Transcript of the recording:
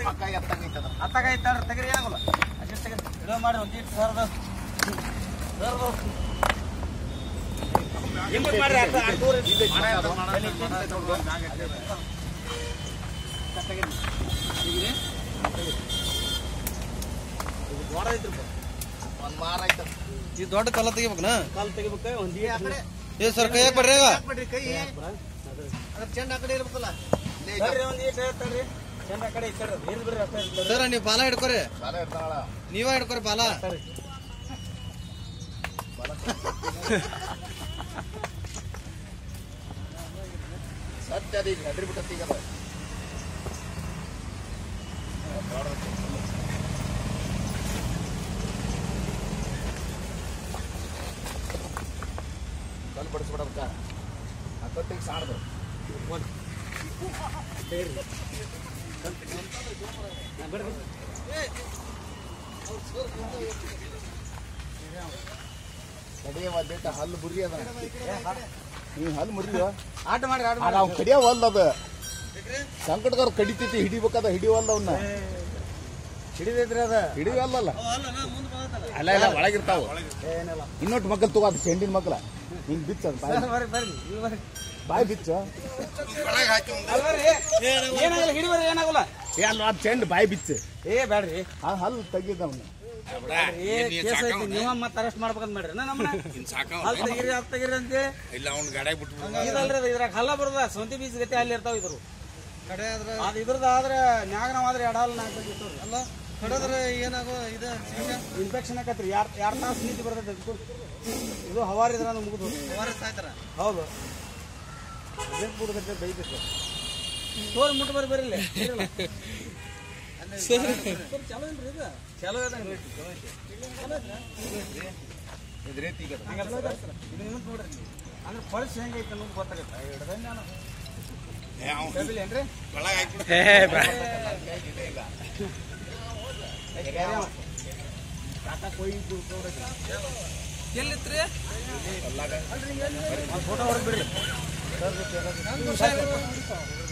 ಪಕ್ಕ ಎತ್ತಂಗೈತದ ಅತ್ತಾಗೈತಾರ ತೆಗಿರಿ ಏನಾಗಲ್ಲ ಅಷ್ಟು ತೆಗಿರಿ ಇಡೋ ಮಾಡಿ ಒಂದು ಇಟ್ಟು ಸರ್ದ ಸರ್ದು ಹಿಂಬಕ್ ಮಾಡ್ರಿ ಅರ್ಧ ಅರ್ಧ ದೂರ ಇಟ್ಟು. ಮರ ಎತ್ತದ, ಮರ ಎತ್ತದ, ಮರ ಎತ್ತದ. ತೆಗಿರಿ. ತೆಗಿರಿ. ಇದು ಗೋಡ ಐತ್ರಿಪ್ಪ. ಒಂದ್ ಮಾರ ಐತದ ಈ ದೊಡ್ಡ ಕಲ್ಲ ತೆಗಿಬೇಕನ ಕಾಲ್ ತೆಗಿಬೇಕು ಒಂದು ಈ ಆ ಕಡೆ ಏ ಸರ್ ಕೈ ಹಾಕ್ ಬರ್ರಿ ಈಗ ಯಾಕ್ ಬಿಡ್ರಿ ಕೈ ಅದ್ರ ಚೆಂದ ಆ ಕಡೆ ಇರ್ಬೇಕಲ್ಲ ಲೇ, ಈಗ ಬರ್ರಿ ಒಂದು ಈಟ್ ತಡ್ರಿ ಚಂದ ಆ ಕಡೆ ಈ ಕಡೆ ಇರ್ಲಿ ಬಿಡ್ರಿ ಅಪ್ಪ ಇರ್ಲಿ. ಸರ್ ನೀವು ಬಾಲ ಹಿಡ್ಕೊರಿ ಬಾಲ ಇರ್ತಾವಳ ನೀವ ಹಿಡ್ಕೊರಿ ಬಾಲ ಸತ್ಯ ಅದ ಈಗ ನಡ್ರಿ ಬಿಟ್ಟತಿ ಈಗ ಅದು. ಕಲ್ ಬಡಿಸ್ಬಿಡಕ್ಕ ಆ ಕಟ್ಟಿಗೆ ಸಾಣದು ಕಡಿಯ ಒದ್ದಿಟ್ಟ ಹಲ್ಲು ಬುರಿ ಅದ ನೀ ಹಲ್ಲು ಮುರಿಯೋ ಆಟ ಮಾಡ್ರಿ ಆಟ ಅದ ಅವ್ನು ಕಡಿಯವಲ್ಲ ಅದ ಸಂಕಟದವ್ರು ಕಡಿತೈತಿ ಹಿಡಿಬೇಕದ ಹಿಡಿಯವಲ್ಲ ಅವನ್ನ ಹಿಡಿದೈತ್ರಿ ಅದ ಹಿಡಿಯವಲ್ಲ ಅಲ್ಲ ಇಲ್ಲ ಒಳಗಿರ್ತಾವ ಏನಿಲ್ಲ ಇನ್ನೊಟ್ಟು ಮಕ್ಕಳು ತಗೋ ಅದು ಚೆಂಡಿನ ಮಕ್ಕಳ ಹಿಂಗ್ ಬಿಚ್ಚ ಅದ್ ಬಾಯಿ ಬರ್ರಿ ಬರ್ರಿ ಇಲ್ಲಿ ಬರ್ರಿ ಬಾಯಿ ಬಿಚ್ಚ ಅಲ್ಲಿ ಬರ್ರಿ ಏನಾಗಲ್ಲ ಹಿಡಿ ಬರ್ರಿ ಏನಾಗಲ್ಲ ಏ ಅಲ್ಲ ಅದು ಚೆಂಡು ಬಾಯಿ ಬಿಚ್ಚ ಏ ಬ್ಯಾಡ್ರಿ ಆ ಹಲ್ಲು ತೆಗಿದ ಅವನು ಏ ಕೇಸ್ ಐತಿ ನೀವ ಮತ್ತೆ ಅರೆಸ್ಟ್ ಮಾಡ್ಬೇಕಂತ ಮಾಡ್ರಿ ನಮ್ಮನ್ನ ಅಲ್ಲಿ ತೆಗಿರಿ ಅಲ್ಲಿ ತೆಗಿರಿ ಅಂತೇಳಿ ಇಲ್ಲ ಅವ್ನ ಗಾಡ್ಯಾಗ ಬಿಟ್ಬಿಡು ಇದಲ್ರಿ ಅದು ಇದ್ರಾಗ ಹಲ್ಲ ಬರದ ಸೊಂತಿ ಬೀಜ ಗತಿ ಅಲ್ಲಿ ಇರ್ತಾವ ಇದ್ರು ಕಡೆ ಆದ್ರ ಅದು ಇದ್ರದ್ದು ಆದ್ರೆ ನ್ಯಾಗ ನಾವ್ ಆದ್ರೆ ಎಡಾಲ್ ನಾಲ್ಕು ಅಲ್ಲ ಕಡದ್ರ ಏನಾಗೋ ಇದ ಇನ್ಫೆಕ್ಷನ್ ಆಕತ್ರಿ ಯಾರ್ ಯಾರ್ ತಾಸು ನೀತಿ ಬರ್ತೈತೆ ಇದು. ಇದು ಹವಾರಿ ಇದ್ರ ಮುಗಿದು ಸಾಯ್ತಾರ ಹೌದು ಅದೇನ್ ಬಿಡುಗತ್ತೆ ಬೈಬೇಕು ತೋರ್ ಮುಟ್ಟು ಬರ್ರಿ ಬರಿಲ್ಲ ಚಲೋ ಇಲ್ರಿ ಇದು ಚಲೋ ಇದಂಗೆ ಚಲೋ ಐತಿ ಇದು ರೀತಿ ಈಗ ಹಂಗಲ್ಲ ಸರ್. ಇದು ಇನ್ನೊಂದ್ ನೋಡ್ರಿ ನೀವು. ಅಂದ್ರೆ ಪಲ್ಸ್ ಹೆಂಗೈತೆ ಅನ್ನೋದು ಗೊತ್ತಾಗತ್ತೆ ಹಿಡ್ದಂಗೆ ನಾನು ಕೇಳಿಲ್ಲ ಏನ್ರಿ ಒಳಗೆ ಹಾಕ್ಬಿಡು ಕಾಕ ಕೊಯ್ ಎಲ್ಲಿತ್ರಿ ಫೋಟೋ ಹೊಡೆದ್ಬಿಡ್ರಿ